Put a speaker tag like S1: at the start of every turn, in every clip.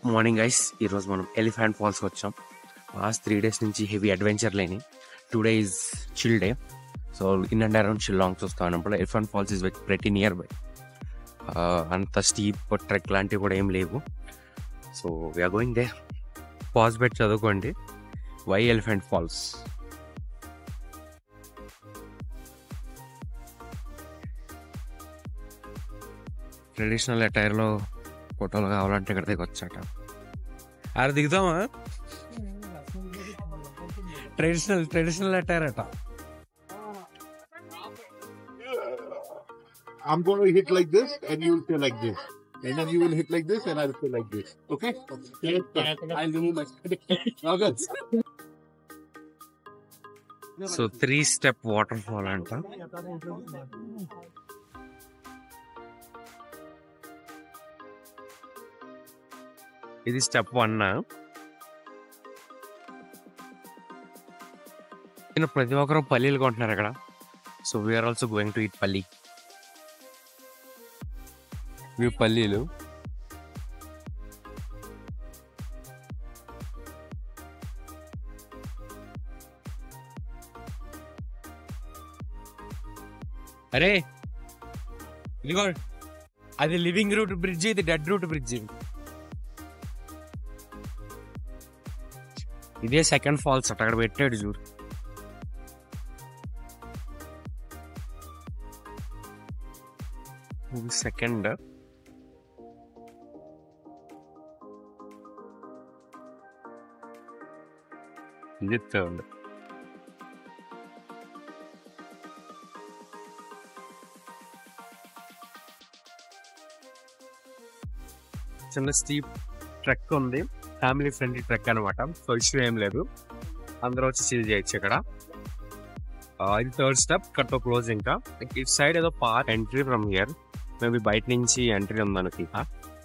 S1: Morning guys ఈరోజు మనం elephant ఫాల్స్కి వచ్చాం లాస్ట్ త్రీ డేస్ నుంచి హెవీ అడ్వెంచర్ లేని today is chill day so in and around Shillong చూస్తాం అన్నప్పుడు elephant falls is very near by అంత స్టీప్ ట్రెక్ లాంటివి కూడా ఏం లేవు so we're going they pause బెట్ చదువుకోండి వై ఎలిఫెంట్ ఫాల్స్ ట్రెడిషనల్ అటైర్లో ఫోటోలు కావాలంటే ఇక్కడ దగ్గర వచ్చాట ఆడ దిగుతామా ట్రెడిషనల్ ట్రెడిషనల్ అటైర్ అట
S2: I'm going to hit like this, and you will say like this. And then you will hit like this, and I will say like this. Okay? I'll remove my. Okay.
S1: So three step waterfall అంట ఇది step one ప్రతి ఒక్కరు పల్లీలు కొంటున్నారు ఇక్కడ so we're also going to it పల్లి ఇవి పల్లీలు అరే ఇదిగో అది లివింగ్ రూట్ బ్రిడ్జ్ ఇది డెడ్ రూట్ బ్రిడ్జ్ ఇదే సెకండ్ ఫాల్స్ అట అక్కడ పెట్టాడు చూడు ఇది సెకండ్ ఇది థర్డ్ చిన్న స్టీప్ ట్రెక్ ఉంది ఫ్యామిలీ ఫ్రెండ్లీ ట్రెక్ అనమాట సో ఇష్యూ ఏం లేదు అందరూ వచ్చి సీల్ చేయొచ్చు ఇక్కడ ఆ, ఇది థర్డ్ స్టెప్ కట్ క్లోజ్ ఇంకా ఇటు సైడ్ ఏదో park entry from here maybe బయట నుంచి ఎంట్రీ ఉంది అనుకుంటా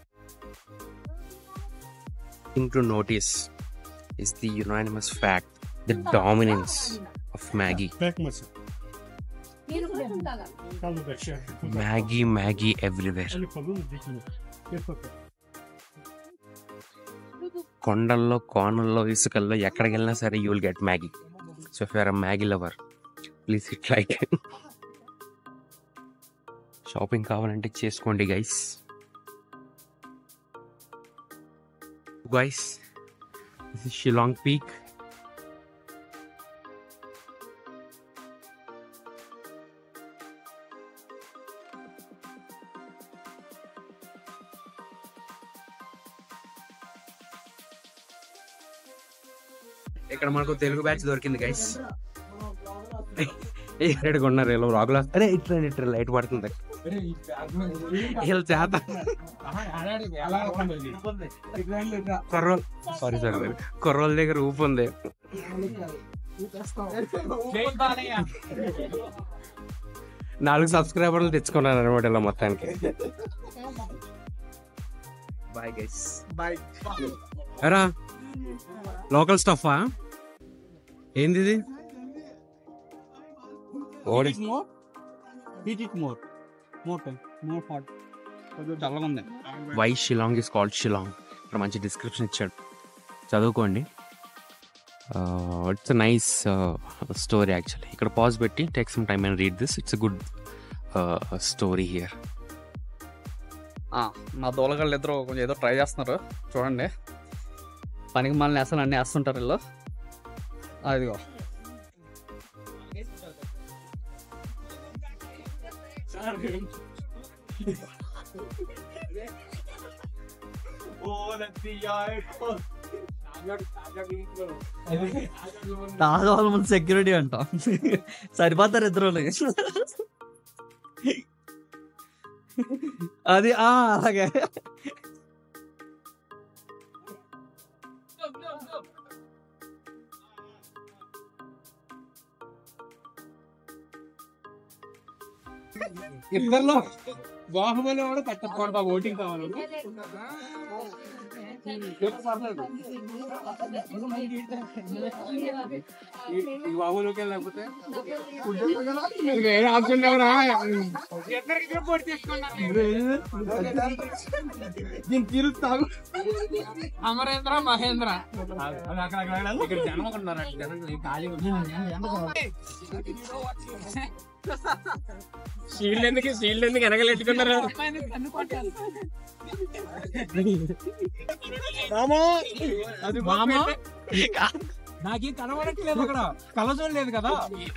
S1: thing to notice is the unanimous fact the dominance of Maggi Maggi Maggi everywhere కొండల్లో కోనల్లో ఇసుకల్లో ఎక్కడికి వెళ్ళినా సరే you will get Maggi so if you're Maggi lover please it like shopping కావాలంటే చేసుకోండి guys guys this is Shillong peak ఇక్కడ మనకు తెలుగు బ్యాచ్ దొరికింది గైస్ ఇక్కడ కొన్నారు ఇలా రాగులా అరే ఇట్లా ఇట్లా లైట్ పడుతుంది వీళ్ళ చేత కొర్రోల్ సారీ సారీ కొర్రోల దగ్గర ఊపు ఉంది నాలుగు సబ్స్క్రైబర్లు తెచ్చుకున్నాను అనమాట ఇలా మొత్తానికి బాయ్ గైస్
S2: Bye.
S1: ఎరా లోకల్ స్టఫా ఏంది ఇది ఓడి
S3: Heat it more. Heat it more. More time. More hot. కొంచెం చల్లగా ఉంది
S1: why Shillong is called Shillong ఇక్కడ మంచి డిస్క్రిప్షన్ ఇచ్చాడు చదువుకోండి ఇట్స్ నైస్ స్టోరీ యాక్చువల్లీ ఇక్కడ పాజ్ పెట్టి take some time and read this it's good story here
S3: ఆ, మా దోలగాళ్ళు ఇద్దరు కొంచెం ఏదో ట్రై చేస్తున్నారు చూడండి పనికి మళ్ళీ అసలు అన్నీ వేస్తుంటారు వీళ్ళు అదిగో తాజావాళ్ళ ముందు సెక్యూరిటీ అంట సరిపోతారు ఇద్దరు అది ఆ అలాగే
S4: ఇద్దరులో బాహుబలి కూడా కట్టకుండా ఓటింగ్ కావాలి వేరే ఆప్షన్ లేవరా దీన్ని తీరుస్తావు అమరేంద్ర మహేంద్ర ఇక్కడ జనం ఉన్నారు జనం ఖాళీ షీల్డ్ ఎందుకు షీల్డ్ ఎందుకు వెనకలెట్టుకున్నారు అది మామా నాకేం కనబడట్లేదు అక్కడ కళ చూడలేదు కదా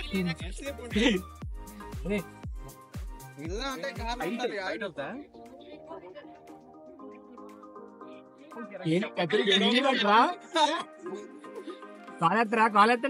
S4: కాలెత్తరా కాలెత్త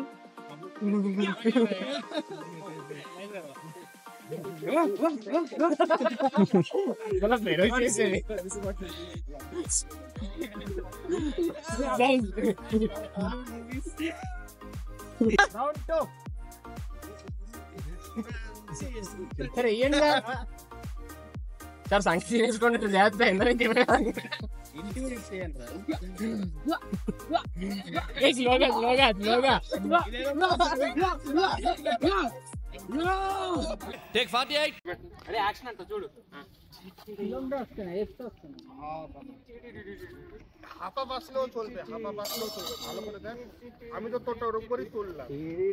S4: సార్ సంగతి చేసుకోండి జాగ్రత్త ఎందుకంటే స్లోగా స్లోగా స్లోగా అరే యాక్షన్ అంట చూడు
S2: হাফা বাসলেও চলবে হাফা বাসলেও চলবে ভালো করে দেখ আমি তো তোরটা ওরকম করেই তুললাম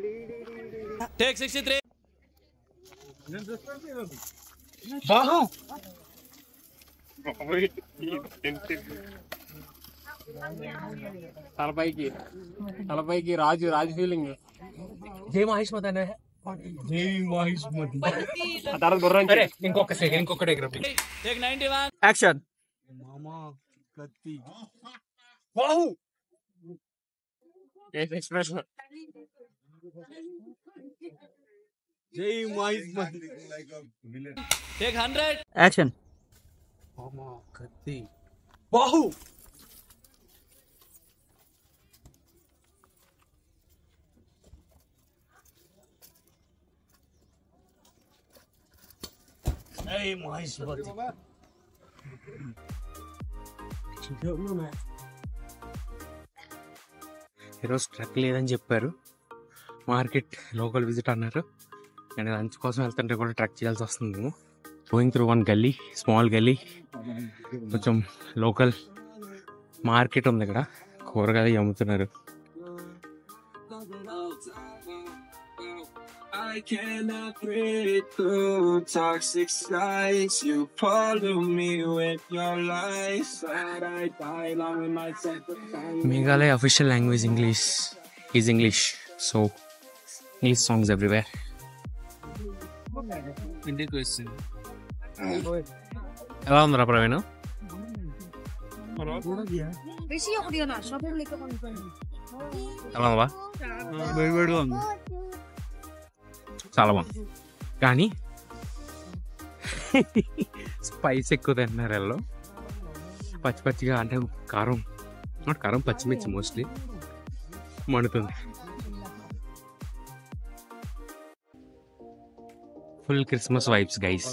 S4: తలపైకి తలపైకి రాజు రాజు ఫీలింగ్
S1: జై మహేష్ మతానే
S4: జై మహేష్ మోదీ
S1: ఆ తర్వాత గుర్రం అరే ఇంకొక సెకండ్ ఇంకొక డెగ్రఫీ
S3: యాక్షన్
S4: ఎక్స్ప్రెషన్ జై మహేష్ మోదీ
S3: యాక్షన్
S4: బాహు జై మహేష్ మోదీ
S1: ఈరోజు ట్రక్ లేదని చెప్పారు మార్కెట్ లోకల్ విజిట్ అన్నారు నేను లంచ్ కోసం వెళ్తుంటే కూడా ట్రక్ చేయాల్సి వస్తుంది going through one gully small gully కొంచెం లోకల్ మార్కెట్ ఉంది ఇక్కడ కూరగాయలు అమ్ముతున్నారు
S5: I cannot breathe through toxic skies. You follow me with your lies. And I die along with my sacrifice.
S1: Meghalaya official language English is English so English songs everywhere ఎలా ఉందిరా ప్రవీణ్
S6: বেশি করিও না সব লিখে কোন
S1: ఎలా ఉందా చాలా బాగుంది కానీ స్పైస్ ఎక్కువ తింటున్నారు వీళ్ళు పచ్చి పచ్చిగా అంటే కారం not కారం పచ్చిమిర్చి మోస్ట్లీ మండుతుంది full Christmas vibes guys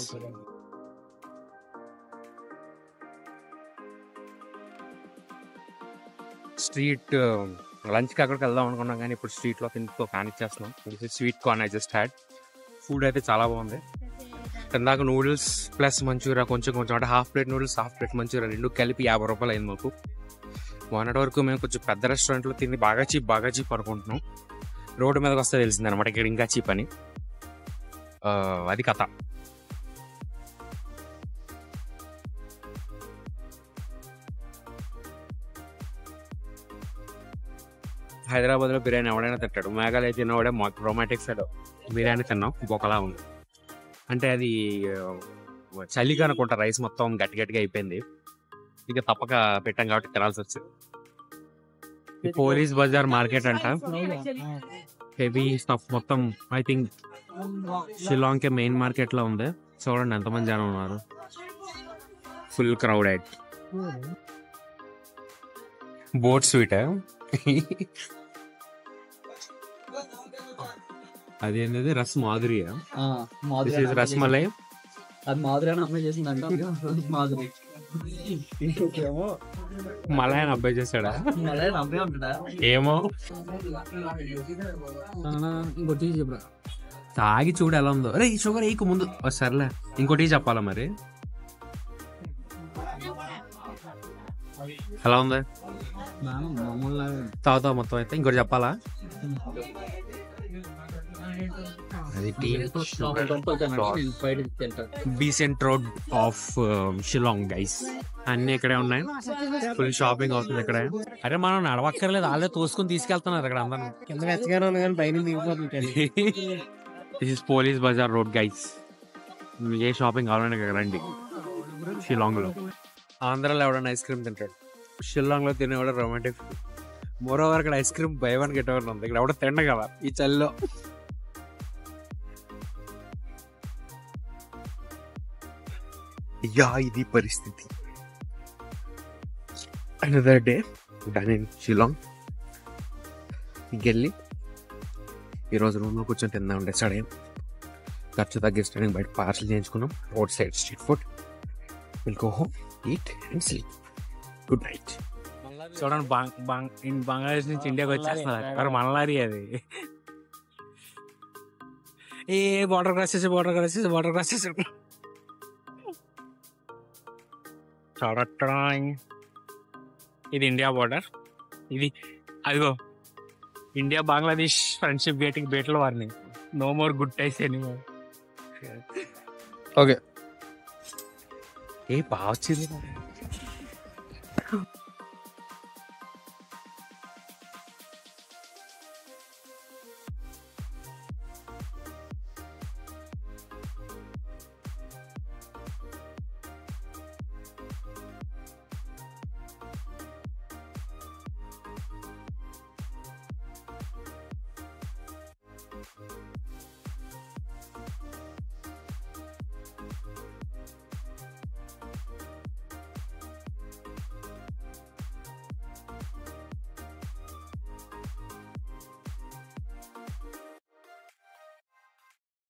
S1: street లంచ్కి అక్కడికి వెళ్దాం అనుకున్నాం కానీ ఇప్పుడు స్ట్రీట్లో తింటూ కానిచ్చేస్తున్నాం sweet corn I just had food అయితే చాలా బాగుంది ఇందాక నూడిల్స్ ప్లస్ మంచూరియా కొంచెం కొంచెం అంటే half plate noodles half plate Manchuria రెండు కలిపి యాభై రూపాయలు అయింది మాకు మొన్నటి వరకు మేము కొంచెం పెద్ద రెస్టారెంట్లో తిని బాగా చీప్ బాగా చీప్ అనుకుంటున్నాం రోడ్డు మీదకి వస్తే తెలిసింది అనమాట ఇక్కడ ఇంకా చీప్ అని ఆ, అది కథ హైదరాబాద్లో బిర్యానీ ఎవడైనా తింటాడు మేఘాలయ తిన్నవాడే రొమాంటిక్ సైడ్ బిర్యానీ తిన్నాం బొకలా ఉంది అంటే అది ఆ, చలిగా అనుకుంటా రైస్ మొత్తం గట్టి గట్టిగా అయిపోయింది ఇక తప్పక పెట్టాం కాబట్టి తినాల్సి వచ్చింది ఈ పోలీస్ బజార్ మార్కెట్ అంట హెవీ స్టఫ్ మొత్తం ఐ థింక్ షిలాంగ్ కే మెయిన్ మార్కెట్ లో ఉంది చూడండి ఎంతమంది జనం ఉన్నారు ఫుల్ క్రౌడెడ్ బోట్ స్వీట్ అది ఏంటది రస్ మాధురియా దిస్ ఇస్ రస్మలై
S3: అది మాధురి అని అమ్మాయి చేసిందంట మాధురి ఇంకొకేమో
S1: మళ్ళీ ఆయన అబ్బాయి చేశాడా ఏమో
S3: ఇంకోటి చెప్పరా
S1: తాగి చూడు ఎలా ఉందో అరే ఈ షుగర్ వేయకు ముందు ఓ, సర్లే ఇంకోటి చెప్పాలా మరి ఎలా ఉంది
S3: మామూలు
S1: తాగుతావు మొత్తం అయితే ఇంకోటి చెప్పాలా అది decent road of Shillong guys అన్ని ఇక్కడే ఉన్నాయి ఫుల్ షాపింగ్ అవుతుంది ఇక్కడ అరే మనం నడవక్కర్లేదు వాళ్ళే తోసుకొని తీసుకెళ్తున్నారు ఇక్కడ అందరం
S3: కింద వెచ్చగానే ఉంది కానీ పైన దిగిపోతుంది
S1: this is police bazaar road guys ఏ షాపింగ్ కావాలంటే ఇక్కడ రండి షిలాంగ్ లో ఆంధ్రాలో ఎవడన్నా ఐస్ క్రీమ్ తింటాడు షిల్లాంగ్ లో తినేవాడు రొమాంటిక్ మోర్ ఓవర్ ఇక్కడ ice cream buy one get one ఉంది ఇక్కడ ఎవడ తిండ కదా ఈ చలిలో యా ఇది పరిస్థితి another day done in Shillong ఇంకెళ్ళి ఈరోజు రూమ్లో కూర్చొని తిందాం డిసైడ్ అయ్యాం ఖర్చు తగ్గించడానికి బయట పార్సల్ చేయించుకున్నాం road side street food will go home eat and sleep good night
S4: చూడండి బంగ్ బంగ్ ఇన్ బంగ్లాదేశ్ నుంచి ఇండియాకి వచ్చేస్తున్నారు మరి మనలారీ అది ఏ బార్డర్ క్రాస్ చేసి బార్డర్ క్రాస్ చేసి బార్డర్ క్రాస్ చేసి చూడటాం ఇది ఇండియా బార్డర్ ఇది అదిగో ఇండియా బంగ్లాదేశ్ ఫ్రెండ్షిప్ గేటింగ్ బేటల వారిని no more good ties any
S1: ఏ బాగా వచ్చింది